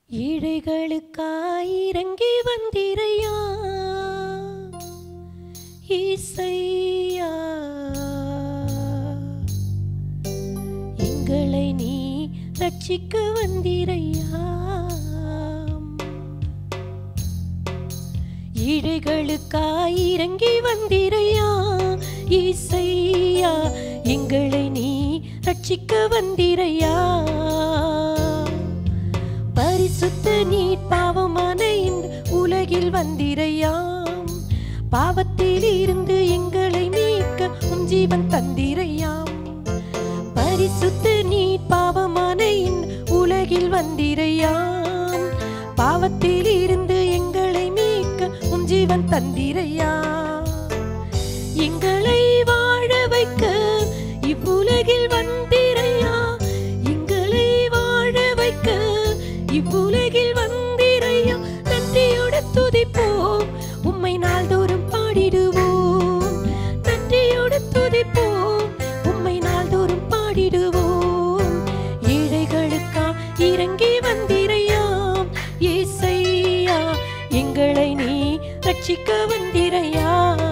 ஏழைகளுக்காய் இறங்கி வந்திரையா ஈசையா எங்களை நீ ரட்சிக்க வந்திரையா ஏழைகளுக்காய் இறங்கி வந்திரையா ஈசையா எங்களை நீ ரட்சிக்க வந்திரையா பரிசுத்த நீர் பாவமான இந்த உலகில் வந்திரையாம் பாவத்தில் இருந்து எங்களை மீட்க உன் ஜீவன் தந்திரையாம் பரிசுத்த நீர் பாவமான இந்த உலகில் வந்திரையாம் பாவத்தில் இருந்து எங்களை மீட்க உன் ஜீவன் தந்திரையா எங்களை வாழ வைக்க இவ்வுலகில் வந்திரையா எங்களை வாழ வைக்க இவ்வுலகில் வந்திரையா நன்றியோடு துதிப்போம் உம்மை நாள்தோறும் பாடிடுவோம் நன்றியோடு துதிப்போம் உம்மை நாள்தோறும் பாடிடுவோம் ஏழைகளுக்கா இறங்கி வந்திரையாம் ஏசையா எங்களை நீ ரட்சிக்க வந்திரையா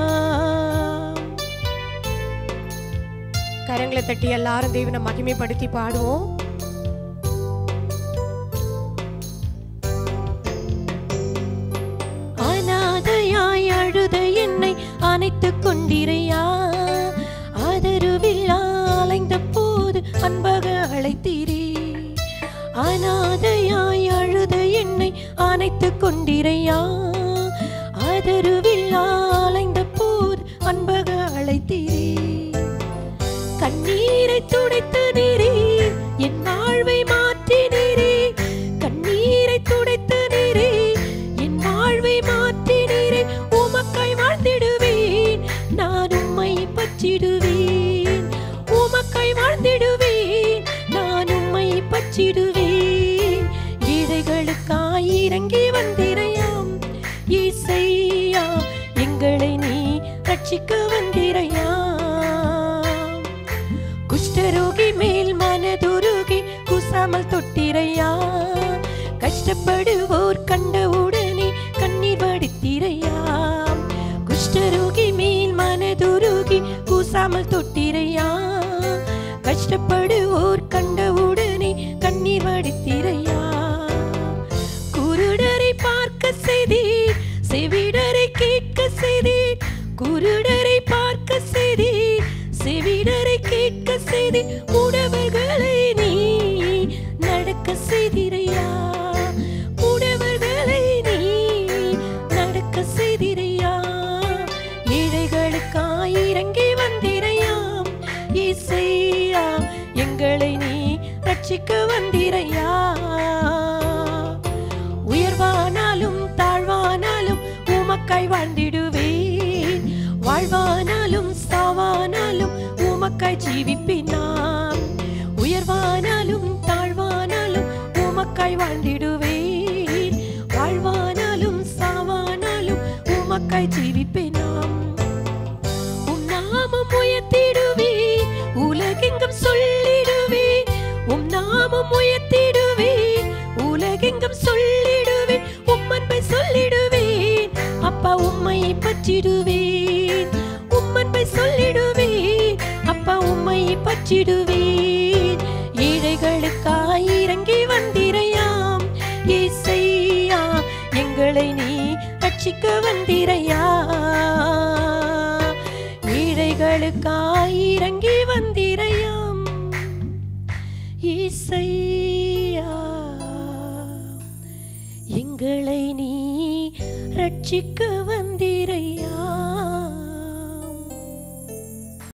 கரங்களை தட்டி எல்லாரும் தேவனை மகிமைப்படுத்தி பாடுவோம் அனாதையாய் அழுத என்னை அணைத்துக் கொண்டிரையா ஆதரவில்லா அலைந்த போது அன்பாக அழைத்தீரே அனாதையாய் அழுத என்னை அணைத்துக் கொண்டிரையா ஆதரவில்லா அலைந்த போது அன்பாக அழைத்தீரே கண்ணீரை துடைத்து நீரே என் வாழ்வை மாற்றி நீரே கண்ணீரை துடைத்து நீரே என் வாழ்வை மாற்றி நீரே உமக்காய் வாழ்ந்திடுவேன் நான் உம்மை பற்றிடுவேன் உமக்காய் வாழ்ந்திடுவேன் நான் உம்மை பற்றிடுவேன் ஏழைகளுக்காய் இறங்கி வந்திரையாம் இசையா எங்களை நீ ரட்சிக்க வந்திரையா குஷ்டரோகி மேல் மனதுருகி குசாமல் தொட்டிரையா கஷ்டப்படுவோர் கண்டவுடனே கண்ணீர் வடித்திரையா குஷ்டரோகி மேல் மனதுருகி கூசாமல் தொட்டிரையா கஷ்டப்படுவோர் கண்டவுடனே கண்ணீர் வடித்திரையா குருடரை பார்க்க செய்தீர் செவிடரை கேட்க செய்தீர் குருடரை பார்க்க செய்தீர் செவிடரை கேட்க செய்தீர் உடவர்களை நீ நடக்க செய்திரையா உடவர்களை நீ நடக்க செய்திரையா ஏழைகளுக்காய் இறங்கி வந்திரையாம் இசையா எங்களை நீ ரட்சிக்க வந்திரையா உயர்வானாலும் தாழ்வானாலும் உமக்காய் வாழ்ந்திடுவேன் வாழ்வானாலும் சாவானாலும் உமக்காய் ஜீவிப்பேன் நான் உயர்வானாலும் தாழ்வானாலும் உமக்காய் வாழ்ந்திடுவேன் வாழ்வானாலும் சாவானாலும் உமக்காய் ஜீவிப்பேன் நான் உம் நாமம் உயர்த்திடுவேன் உலகெங்கும் சொல்லிடுவேன் உம் நாமம் உயர்த்திடுவேன் உலகெங்கும் சொல்லிடுவேன் உம் அன்பை சொல்லிடுவேன் அப்பா உம்மை பற்றிடுவேன் உம் அன்பை சொல்லிடுவேன் அப்பா உம்மை பற்றிடுவேன் ஏழைகளுக்காய் இறங்கி வந்திரையாம் ஏசையா எங்களை நீ ரட்சிக்க வந்திரையா ஏழைகளுக்காய் இறங்கி வந்திரையாம் இசையா எங்களை நீ ரட்சிக்க வந்திரையா